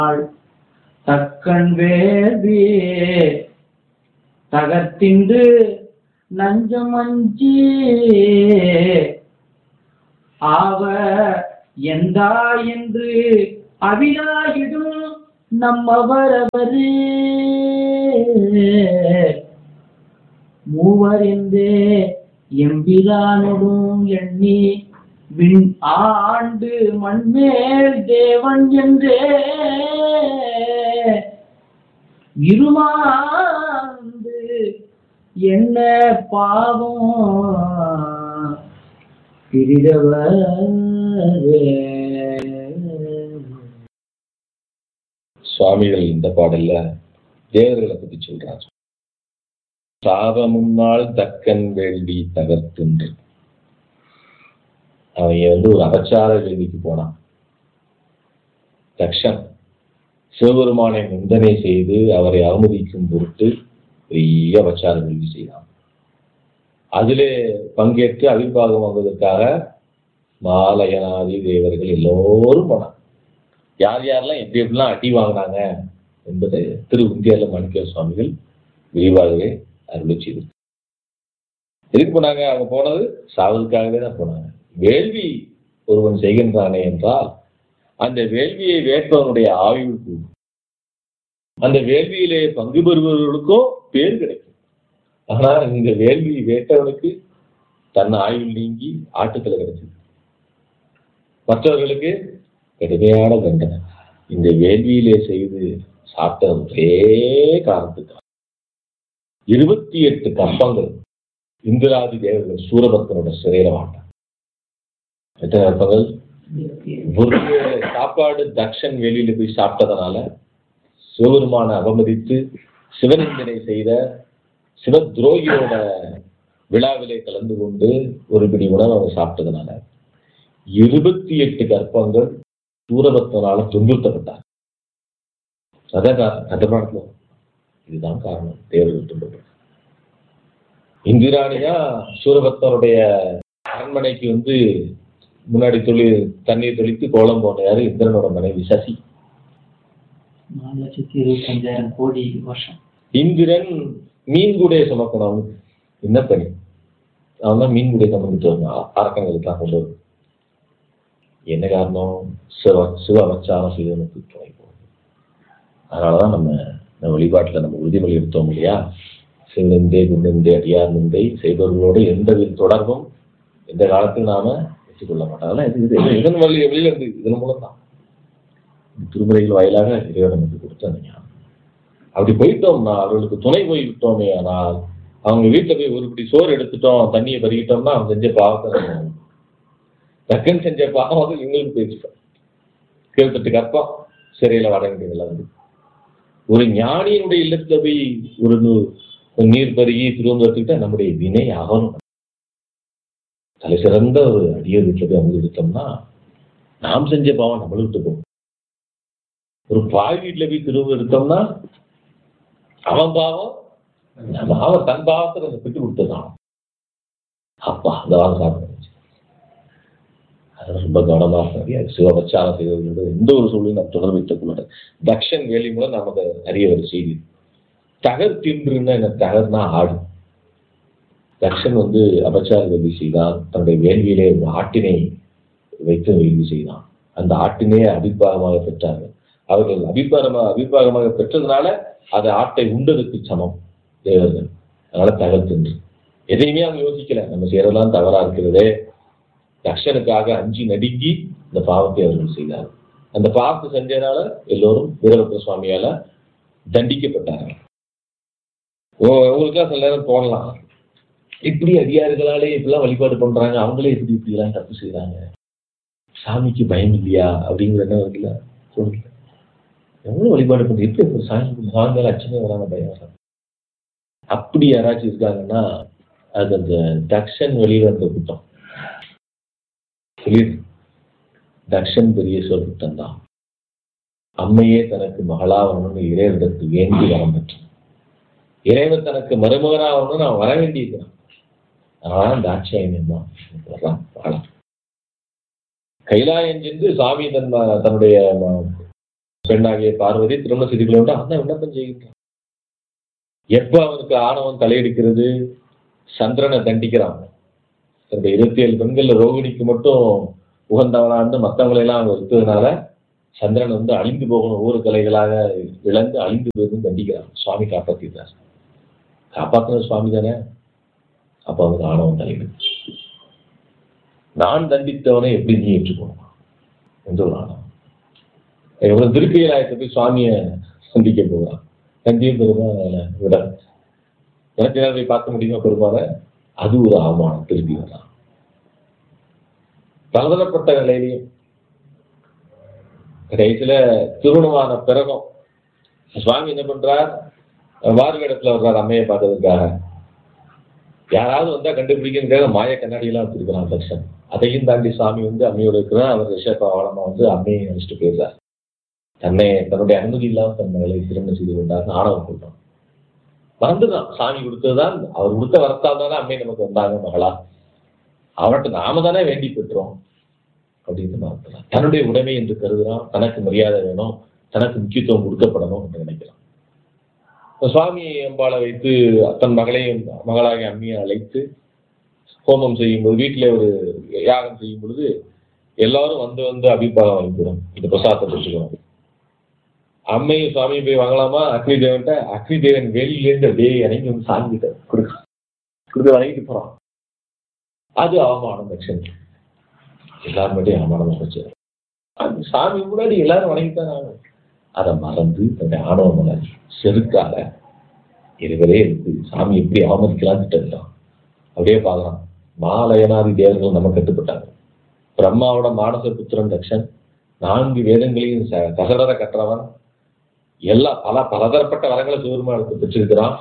தக்கன் வேர்வே தகர்த்தின்று நஞ்சமஞ்சி ஆவ எந்தா என்று அவினாயிடும் நம்மவரவரே மூவரெந்தே எம்பிரானோடும் எண்ணி விண் ஆண்டு மண்மேல் தேவன் என்றே இருமாந்து என்ன பாவம் பிரிதவரே சுவாமிகள் இந்த பாடல்ல தேவர்களை பத்தி சொல்றார் சாவ முன்னாள் தக்கன் வேள்வி தகர்த்துன்று அவங்க வந்து ஒரு அபச்சார வேள்விக்கு போனான் தக்ஷன் சிவபெருமானை நிந்தனை செய்து அவரை அவமதிக்கும் பொருட்டு பெரிய அபச்சார வேள்வி செய்தான் அதிலே பங்கேற்று அவிர்வாகம் வாங்குவதற்காக மாலயனாதி தேவர்கள் எல்லோரும் போனாங்க யார் யாரெல்லாம் எப்படி எப்படிலாம் அடி வாங்கினாங்க என்பதை திரு உந்தியால மாணிக்க சுவாமிகள் விரிவாகவே அருளி செய்து எதுக்கு போனாங்க அவங்க போனது சாவதுக்காகவே தான் போனாங்க வேள்வி ஒருவன் செய்கின்றானே என்றால் அந்த வேள்வியை வேட்பவனுடைய ஆயுள் கூடும் அந்த வேள்வியிலே பங்கு பெறுபவர்களுக்கும் பேர் கிடைக்கும் ஆனா இந்த வேள்வி வேட்டவனுக்கு தன் ஆயுள் நீங்கி ஆட்டுக்களை கிடைச்சது மற்றவர்களுக்கு கடுமையான தண்டனை இந்த வேள்வியிலே செய்து சாப்பிட்ட ஒரே காரணத்துக்காக இருபத்தி எட்டு கற்பங்கள் இந்திராதி தேவர்கள் சூரபக்தனோட சிறையில வாழ்ந்தாங்க எத்தனை கற்பங்கள் ஒரு சாப்பாடு தக்ஷன் வெளியில போய் சாப்பிட்டதுனால சிவபெருமான அவமதித்து சிவநிந்தனை செய்த சிவ துரோகியோட விழாவிலே கலந்து கொண்டு ஒரு பிடி உணவு அவங்க சாப்பிட்டதுனால இருபத்தி எட்டு கற்பங்கள் சூரபத்மனால துன்புறுத்தப்பட்டார் அதான் காரணம் கதபாடத்துல இதுதான் காரணம் தேவர்கள் துன்பப்பட்டார் இந்திராணியா சூரபத்மனுடைய அரண்மனைக்கு வந்து முன்னாடி தொழி தண்ணீர் தெளித்து கோலம் போன யாரு இந்திரனோட மனைவி சசி நாலு லட்சத்தி இருபத்தஞ்சாயிரம் கோடி வருஷம் இந்திரன் மீன் கூடைய சுமக்கணும் அவனுக்கு என்ன பணி அவன் தான் மீன் கூடைய சுமந்துட்டு வந்தான் அரக்கங்களுக்காக கொண்டு வரும் என்ன காரணம் சிவ சிவ அவச்சாரம் செய்தவனுக்கு துணை போகுது அதனாலதான் நம்ம நம்ம வழிபாட்டுல நம்ம உறுதிமொழி எடுத்தோம் இல்லையா சிவனிந்தே குண்டிந்தே அடியார் நிந்தை செய்பவர்களோடு எந்த வித தொடர்பும் எந்த காலத்திலும் நாம வச்சுக்கொள்ள மாட்டோம் அதெல்லாம் இது இது இது இதன் வழி வெளியில இருந்து இதன் மூலம் தான் திருமுறைகள் வாயிலாக இறைவன் நமக்கு கொடுத்த அந்த ஞானம் அப்படி போயிட்டோம்னா அவர்களுக்கு துணை போய் விட்டோமே ஆனால் அவங்க வீட்டுல போய் ஒரு பிடி சோறு எடுத்துட்டோம் தண்ணியை பருகிட்டோம்னா அவங்க செஞ்ச பாவத்தை நம்ம டக்குன்னு செஞ்ச பாவம் வந்து இவங்களுக்கு போயிடுச்சோம் கேள்வித்தட்டு கற்பம் சிறையில வர வேண்டியதெல்லாம் வந்து ஒரு ஞானியினுடைய இல்லத்துல போய் ஒரு நூ- ஒரு நீர் பருகி திரும்ப எடுத்துக்கிட்டா நம்முடைய வினை ஆகணும் தலை சிறந்த ஒரு அடிய வீட்டுல போய் அவங்க எடுத்தோம்னா நாம் செஞ்ச பாவம் நம்மளுக்கு போகும் ஒரு பாய் வீட்டுல போய் திரும்ப எடுத்தோம்னா அவன் பாவம் நம்ம அவன் தன் பாவத்தை நம்ம விட்டு கொடுத்துதான் அப்பா அந்த வாரம் சாப்பிட்டு அதெல்லாம் ரொம்ப கவனமா இருக்கணும் சிவபச்சாரம் செய்வதோடு எந்த ஒரு சூழ்நிலையும் நாம் தொடர்பு வைத்துக் கொள்ள தக்ஷன் வேலி மூலம் நமக்கு அறிய ஒரு செய்தி தகர் தின்றுன்னா என்ன தகர்னா ஆடு தக்ஷன் வந்து அபச்சார வேள்வி செய்தான் தன்னுடைய வேள்வியிலே ஒரு ஆட்டினை வைத்து வேள்வி செய்தான் அந்த ஆட்டினையே அபிப்பாகமாக பெற்றார்கள் அவர்கள் அபிப்பாகமாக அபிப்பாகமாக பெற்றதுனால அது ஆட்டை உண்டதுக்கு சமம் தேவர்கள் அதனால தகர் தின்று எதையுமே அவங்க யோசிக்கல நம்ம செய்யறதெல்லாம் தவறா இருக்கிறதே தக்ஷனுக்காக அஞ்சி நடுங்கி இந்த பாவத்தை அவர்கள் செய்தார்கள் அந்த பாவத்தை செஞ்சதுனால எல்லோரும் வீரபத்ர சுவாமியால தண்டிக்கப்பட்டார்கள் ஓ- உங்களுக்கெல்லாம் சில நேரம் தோணலாம் இப்படி அடியார்களாலே இப்படிலாம் வழிபாடு பண்றாங்க அவங்களே இப்படி இப்படி எல்லாம் தப்பு செய்றாங்க சாமிக்கு பயம் இல்லையா அப்படிங்கிற என்ன இருக்குல்ல தோணல எவ்வளவு வழிபாடு பண்றது எப்படி ஒரு சாமி சாமி மேல அச்சமே வராம பயம் வராம அப்படி யாராச்சும் இருக்காங்கன்னா அது அந்த தக்ஷன் வெளியில இருந்த கூட்டம் சொல்லிடு தக்ஷன் பெரிய சொல்புத்தன் தான் அம்மையே தனக்கு மகளாவணும்னு இறைவனிடத்து வேண்டி வரம் பெற்றான் இறைவன் தனக்கு மருமகனாகணும்னு அவன் வர வேண்டியிருக்கிறான் அதனால தாட்சாயணியம் தான் வர்றான் வாழான் கைலாயம் சென்று சாமி தன் ம- தன்னுடைய ம- பெண்ணாகிய பார்வதி திருமண செய்து கொண்டு அந்த விண்ணப்பம் செய்கின்றான் எப்ப அவனுக்கு ஆணவம் தலையெடுக்கிறது சந்திரனை தண்டிக்கிறான் தன்னுடைய இருபத்தி ஏழு பெண்கள்ல ரோகிணிக்கு மட்டும் உகந்தவனான்னு மற்றவங்களை எல்லாம் அவன் வெறுத்ததுனால சந்திரன் வந்து அழிந்து போகணும் ஒவ்வொரு கலைகளாக இழந்து அழிந்து போயிருந்து தண்டிக்கிறான் சுவாமி காப்பாத்திட்டார் காப்பாத்தின சுவாமி தானே அப்ப அவனுக்கு ஆணவம் தலையிடுது நான் தண்டித்தவனை எப்படி நீ ஏற்றுக்கணுமா என்று ஒரு ஆணவம் இவன் திருப்பியலாயத்தை போய் சுவாமியை சந்திக்க போகிறான் சந்தியும் பெருமாள் விட எனக்கு நேரம் போய் பார்க்க முடியுமா பெருமாள அது ஒரு அவமானம் திருப்பி வரலாம் பலதரப்பட்ட நிலையிலையும் கடைசியில திருமணமான பிறகும் சுவாமி என்ன பண்றார் வார்வேடத்துல வர்றார் அம்மையை பார்க்கறதுக்காக யாராவது வந்தா கண்டுபிடிக்கிறதுக்காக மாய கண்ணாடியெல்லாம் வச்சிருக்கிறான் தர்ஷன் அதையும் தாண்டி சாமி வந்து அம்மையோட இருக்கிறார் அவர் ரிஷபாவளமா வந்து அம்மையை நினைச்சிட்டு போயிடுறார் தன்னை தன்னுடைய அனுமதி இல்லாம தன் மகளை திருமணம் செய்து கொண்டார் ஆணவம் கொண்டான் மறந்துதான் சாமி கொடுத்ததுதான் அவர் கொடுத்த வரத்தால் தானே அம்மை நமக்கு வந்தாங்க மகளா அவர்கிட்ட நாம தானே வேண்டி பெற்றோம் அப்படின்னு மறந்துறான் தன்னுடைய உடைமை என்று கருதுறான் தனக்கு மரியாதை வேணும் தனக்கு முக்கியத்துவம் கொடுக்கப்படணும் என்று நினைக்கிறான் இப்ப சுவாமி அம்பாளை வைத்து தன் மகளையும் மகளாகிய அம்மியை அழைத்து ஹோமம் செய்யும்போது வீட்டிலே ஒரு யாகம் செய்யும் பொழுது எல்லாரும் வந்து வந்து அபிப்பாகம் வாங்கிக்கிறோம் இந்த பிரசாதத்தை பெற்றுக்கிறோம் அம்மையும் சுவாமியும் போய் வாங்கலாமா அக்னி தேவன்ட்ட அக்னி தேவன் வெளியிலேருந்து அப்படியே இறங்கி வந்து சாமி கிட்ட கொடுக்க கொடுத்து வணங்கிட்டு போறான் அது அவமானம் தட்சன் எல்லாரும் முன்னாடி அவமானம் வச்சு அது சாமி முன்னாடி எல்லாரும் வணங்கித்தான் ஆகணும் அதை மறந்து தன்னுடைய ஆணவ மலர் செருக்கால இருவரே இருக்கு சாமி எப்படி அவமதிக்கலாம் திட்டம் அப்படியே பார்க்கலாம் மாலயனாதி தேவர்கள் நம்ம கட்டுப்பட்டாங்க பிரம்மாவோட மானச புத்திரன் தக்ஷன் நான்கு வேதங்களையும் ச- கசடர கற்றவன் எல்லா பல பலதரப்பட்ட வரங்களை சிவருமானுக்கு பெற்றிருக்கிறான்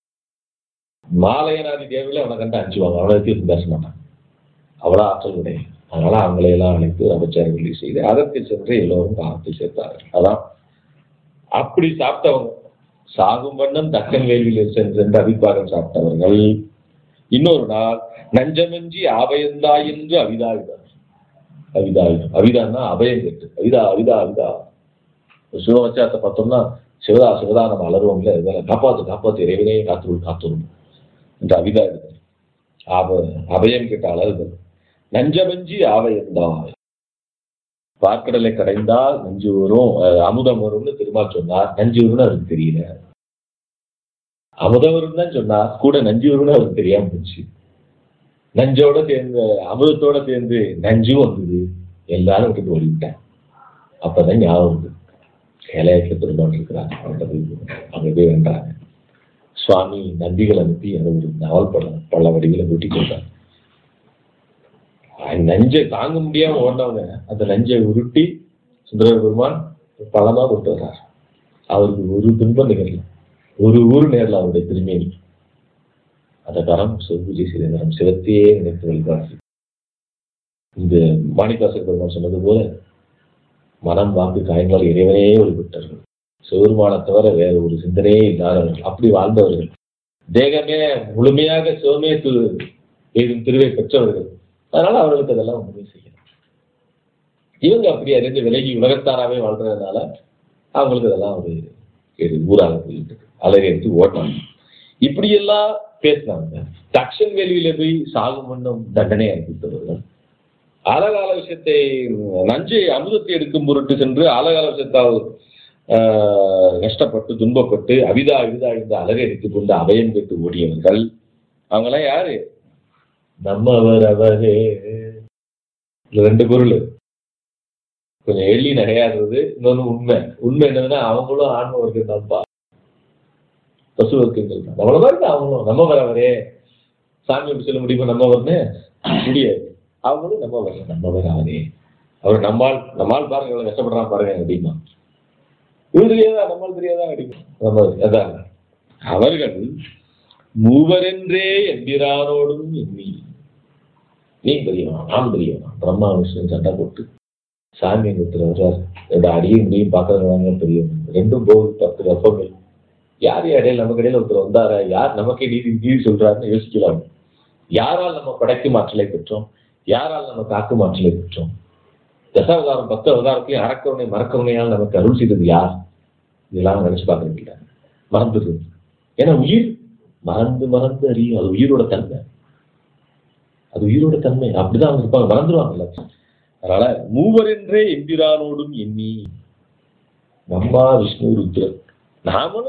மாலையனாதி தேவர்களே அவனை கண்டு அஞ்சுவாங்க அவனை தீர்த்து பேச மாட்டான் அவ்வளோ ஆற்றல் உடைய அதனால அவங்களை எல்லாம் அழைத்து அபச்சாரங்களை செய்து அதற்கு சென்று எல்லோரும் காலத்தை சேர்த்தார்கள் அதான் அப்படி சாப்பிட்டவங்க சாகும் வண்ணம் தக்கன் வேள்வியில் சென்று அபிப்பாகம் சாப்பிட்டவர்கள் இன்னொரு நாள் நஞ்சமெஞ்சி ஆபயந்தா என்று அவிதாவிதார் அவிதாவிதம் அவிதான்னா அபயம் கேட்டு அவிதா அவிதா அவிதா சிவவச்சாரத்தை பார்த்தோம்னா சிவதா சிவதா நம்ம அலறுவோம்ல இதெல்லாம் காப்பாத்து காப்பாத்து இறைவனே காத்து காத்துரும் என்று அவிதா இருக்கு ஆப அபயம் கேட்ட அலறுதல் நஞ்சமெஞ்சி ஆபயந்தாய் பார்க்கடலை கடைந்தால் நஞ்சு வரும் அஹ், அமுதம் வரும்னு திருமால் சொன்னார் நஞ்சு வரும்னு அவருக்கு தெரியல அமுதம் வரும் தான் சொன்னார் கூட நஞ்சு வரும்னு அவருக்கு தெரியாம போச்சு நஞ்சோட சேர்ந்து அமுதத்தோட சேர்ந்து நஞ்சும் வந்தது எல்லாரும் விட்டுட்டு ஓடிவிட்டேன் அப்பதான் ஞாபகம் வந்து கேளையத்துல பெருமாள் இருக்கிறாங்க அவங்க போய் அங்க போய் வென்றாங்க சுவாமி நந்திகள் அனுப்பி அதை ஒரு நாவல் பழம் பள்ள வடிவில் கூட்டி கொடுத்தாங்க அந்த நஞ்சை தாங்க முடியாம ஓடினவங்க அந்த நஞ்சை உருட்டி சுந்தர பெருமான் பழமா கொண்டு வர்றார் அவருக்கு ஒரு துன்பம் நிகழல ஒரு ஊர் நேரில் அவருடைய திருமேனி அந்த கரம் செவ்விஜி சிதம்பரம் சிவத்தையே நினைத்து வழிபாடு இந்த மாணிக்காசர் பெருமான் சொன்னது போல மனம் வாக்கு காயங்களால் இறைவனே வழிபட்டார்கள் சிவருமானை தவிர வேற ஒரு சிந்தனையே இல்லாதவர்கள் அப்படி வாழ்ந்தவர்கள் தேகமே முழுமையாக சிவமே திரு எய்தும் திருவை பெற்றவர்கள் அதனால அவர்களுக்கு அதெல்லாம் உதவி செய்யணும் இவங்க அப்படி அறிந்து விலகி உலகத்தாராவே வாழ்றதுனால அவங்களுக்கு இதெல்லாம் ஒரு ஒரு ஊராக போயிட்டு இருக்கு. அலறி எடுத்து ஓட்டாங்க இப்படியெல்லாம் பேசினாங்க தக்ஷன் வேள்வியில போய் சாகும் மண்ணும் தண்டனை அனுப்பித்தவர்கள் ஆலகால விஷயத்தை நஞ்சை அமுதத்தை எடுக்கும் பொருட்டு சென்று ஆலகால விஷயத்தால் ஆஹ், கஷ்டப்பட்டு துன்பப்பட்டு அவிதா அவிதா இந்த அலறி அடித்துக் கொண்டு அபயம் கேட்டு ஓடியவர்கள் அவங்கெல்லாம் யாரு நம்மவர் அவரே இதுல ரெண்டு பொருள் கொஞ்சம் எள்ளி நகையாடுறது இன்னொன்னு உண்மை உண்மை என்னதுன்னா அவங்களும் ஆன்ம வர்க்கம் தான்ப்பா பசு வர்க்கங்கள் தான் நம்மள மாதிரி தான் அவங்களும் நம்ம வரவரே சாமி எப்படி சொல்ல முடியுமா நம்ம வரனே முடியாது அவங்களும் நம்ம வர நம்ம வரவரே அவர் நம்மால் நம்மால் பாருங்க எவ்வளவு கஷ்டப்படுறான் பாருங்க அப்படிமா இவரு தெரியாதா நம்மால் தெரியாதா அப்படிமா நம்ம அதான் அவர்கள் மூவரென்றே எம்பிரானோடும் எண்ணி நீ பெரியவன் நான் பெரியவன் பிரம்மா விஷ்ணு சண்டை போட்டு சாமி ஒருத்தர் வர்றார் இந்த அடியும் முடியும் பார்க்கறவங்க பெரியவன் ரெண்டும் போகுது பத்து கப்பங்கள் யார் இடையில நமக்கு இடையில ஒருத்தர் வந்தாரா யார் நமக்கே நீதி நீதி சொல்றாருன்னு யோசிக்கலாம் யாரால் நம்ம படைக்கும் ஆற்றலை பெற்றோம் யாரால் நம்ம காக்கும் ஆற்றலை பெற்றோம் தசாவதாரம் பத்து அவதாரத்தையும் அறக்கருணை மறக்கருணையால் நமக்கு அருள் செய்தது யார் இதெல்லாம் நினைச்சு பார்க்கறீங்களா மறந்துடுது ஏன்னா உயிர் மறந்து மறந்து அறியும் அது உயிரோட தன்மை அது உயிரோட தன்மை அப்படிதான் அவங்க இருப்பாங்க மறந்துடுவாங்கல்ல அதனால மூவரென்றே எம்பிரானோடும் எண்ணி பிரம்மா விஷ்ணு ருத்ரன் நாமளும்